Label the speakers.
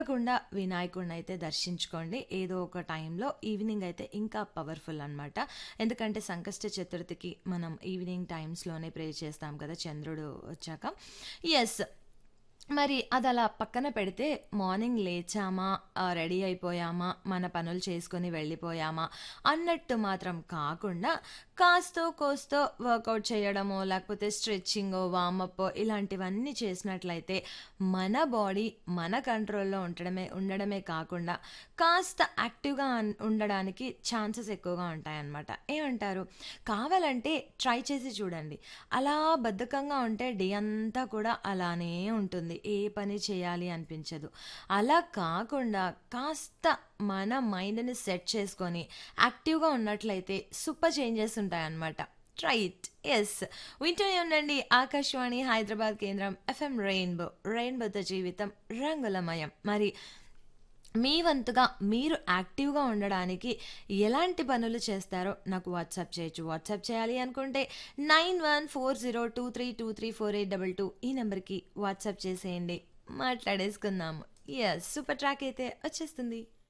Speaker 1: తప్పకుండా వినాయకుడిని అయితే దర్శించుకోండి ఏదో ఒక టైంలో ఈవినింగ్ అయితే ఇంకా పవర్ఫుల్ అన్నమాట ఎందుకంటే సంకష్ట చతుర్థికి మనం ఈవినింగ్ టైమ్స్లోనే ప్రే చేస్తాం కదా చంద్రుడు వచ్చాక ఎస్ మరి అది అలా పక్కన పెడితే మార్నింగ్ లేచామా ఆ, రెడీ అయిపోయామా మన పనులు చేసుకొని వెళ్ళిపోయామా అన్నట్టు మాత్రం కాకుండా కాస్తో కోస్తో వర్కౌట్ చేయడమో లేకపోతే స్ట్రెచ్చింగ్ వామప్ ఇలాంటివన్నీ చేసినట్లయితే మన బాడీ మన కంట్రోల్లో ఉండడమే ఉండడమే కాకుండా కాస్త యాక్టివ్గా అన్- ఉండడానికి ఛాన్సెస్ ఎక్కువగా ఉంటాయన్నమాట ఏమంటారు కావాలంటే ట్రై చేసి చూడండి అలా బద్ధకంగా ఉంటే డే అంతా కూడా అలానే ఉంటుంది ఏ పని చేయాలి అనిపించదు అలా కాకుండా కాస్త మన మైండ్ని సెట్ చేసుకొని యాక్టివ్గా ఉన్నట్లయితే సూపర్ చేంజెస్ ఉంటాయన్నమాట రైట్ ఎస్ వింటూనే ఉండండి ఆకాశవాణి హైదరాబాద్ కేంద్రం ఎఫ్ఎం రెయిన్బో రెయిన్బోతో జీవితం రంగులమయం మరి మీ వంతుగా మీరు యాక్టివ్గా ఉండడానికి ఎలాంటి పనులు చేస్తారో నాకు వాట్సాప్ చేయొచ్చు వాట్సాప్ చేయాలి అనుకుంటే nine one four zero two three two three four eight double two ఈ నెంబర్కి వాట్సాప్ చేసేయండి మాట్లాడేసుకుందాము ఎస్ సూపర్ ట్రాక్ అయితే వచ్చేస్తుంది